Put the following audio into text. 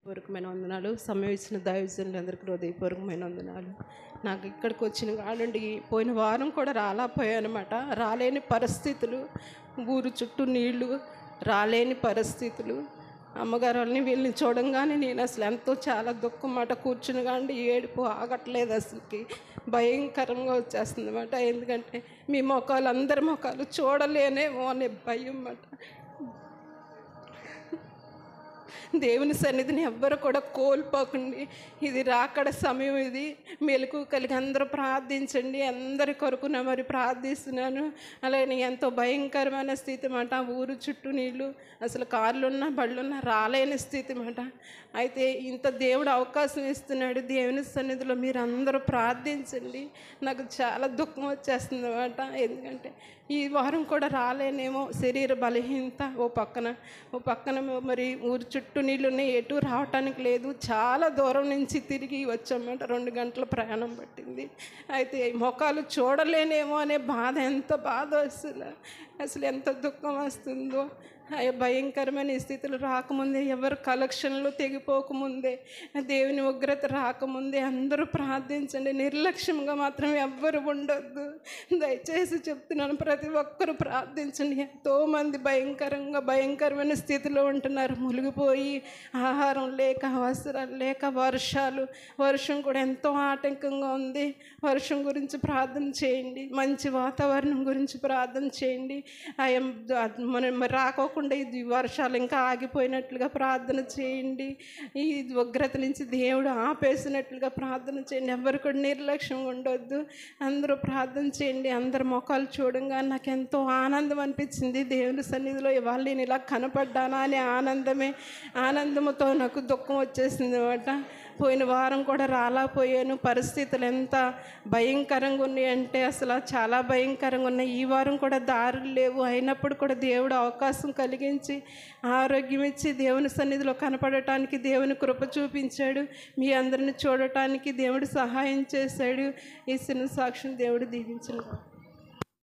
పూర్వకమైన వందనాలు సమయం ఇచ్చిన దైవజనులందరికీ హృదయపూర్వకమైన వందనాలు నాకు ఇక్కడికి వచ్చిన కాడండి పోయిన వారం కూడా రాలేకపోయానమాట రాలేని పరిస్థితులు ఊరు చుట్టూ నీళ్లు రాలేని పరిస్థితులు అమ్మగారు వాళ్ళని వీళ్ళని చూడంగానే నేను అసలు ఎంతో చాలా దుఃఖం మాట కూర్చుని కానీ ఏడుపు ఆగట్లేదు అసలుకి భయంకరంగా వచ్చేస్తుంది అన్నమాట ఎందుకంటే మీ మొఖాలు అందరి మొఖాలు చూడలేనేమో అనే భయం అన్నమాట దేవుని సన్నిధిని ఎవ్వరు కూడా కోల్పోకండి ఇది రాకడ సమయం ఇది మెలకు కలిగి అందరూ ప్రార్థించండి అందరి కొరకున మరి ప్రార్థిస్తున్నాను అలాగే ఎంతో భయంకరమైన స్థితి మాట ఊరు చుట్టూ నీళ్ళు అసలు కార్లున్నా బళ్ళున్నా రాలేని స్థితి మాట అయితే ఇంత దేవుడు అవకాశం ఇస్తున్నాడు దేవుని సన్నిధిలో మీరు అందరూ ప్రార్థించండి నాకు చాలా దుఃఖం వచ్చేస్తుంది అనమాట ఎందుకంటే ఈ వారం కూడా రాలేనేమో శరీర బలహీనత ఓ పక్కన ఓ పక్కన మరి ఊరు చుట్టూ నీళ్ళున్నాయి ఎటు రావటానికి లేదు చాలా దూరం నుంచి తిరిగి వచ్చామంట రెండు గంటల ప్రయాణం పట్టింది అయితే ఈ మొఖాలు చూడలేనేమో అనే బాధ ఎంత బాధ అసలు అసలు ఎంత దుఃఖం వస్తుందో ఆ భయంకరమైన ఈ స్థితులు రాకముందే ఎవరు కలెక్షన్లు తెగిపోకముందే దేవుని ఉగ్రత రాకముందే అందరూ ప్రార్థించండి నిర్లక్ష్యంగా మాత్రం ఎవ్వరు ఉండొద్దు దయచేసి చెప్తున్నాను ప్రతి ఒక్కరూ ప్రార్థించండి ఎంతోమంది భయంకరంగా భయంకరమైన స్థితిలో ఉంటున్నారు మునిగిపోయి ఆహారం లేక అవసరాలు లేక వర్షాలు వర్షం కూడా ఎంతో ఆటంకంగా ఉంది వర్షం గురించి ప్రార్థన చేయండి మంచి వాతావరణం గురించి ప్రార్థన చేయండి ఆయం మనం మరి రాకోకుండా ఇది వర్షాలు ఇంకా ఆగిపోయినట్లుగా ప్రార్థన చేయండి ఈ ఉగ్రత నుంచి దేవుడు ఆపేసినట్లుగా ప్రార్థన చేయండి ఎవరు కూడా నిర్లక్ష్యం ఉండొద్దు అందరూ ప్రార్థన చేయండి అందరి ముఖాలు చూడంగా నాకు ఎంతో ఆనందం అనిపించింది దేవుని సన్నిధిలో ఇవాళ నేను ఇలా కనపడ్డానా అనే ఆనందమే ఆనందముతో నాకు దుఃఖం వచ్చేసింది అనమాట పోయిన వారం కూడా రాలేకపోయాను పరిస్థితులు ఎంత భయంకరంగా ఉన్నాయంటే అసలు చాలా భయంకరంగా ఉన్నాయి ఈ వారం కూడా దారులు లేవు అయినప్పుడు కూడా దేవుడు అవకాశం కలిగించి ఆరోగ్యం ఇచ్చి దేవుని సన్నిధిలో కనపడటానికి దేవుని కృప చూపించాడు మీ అందరిని చూడటానికి దేవుడు సహాయం చేశాడు ఈ చిన్న సాక్షిని దేవుడు దీవించను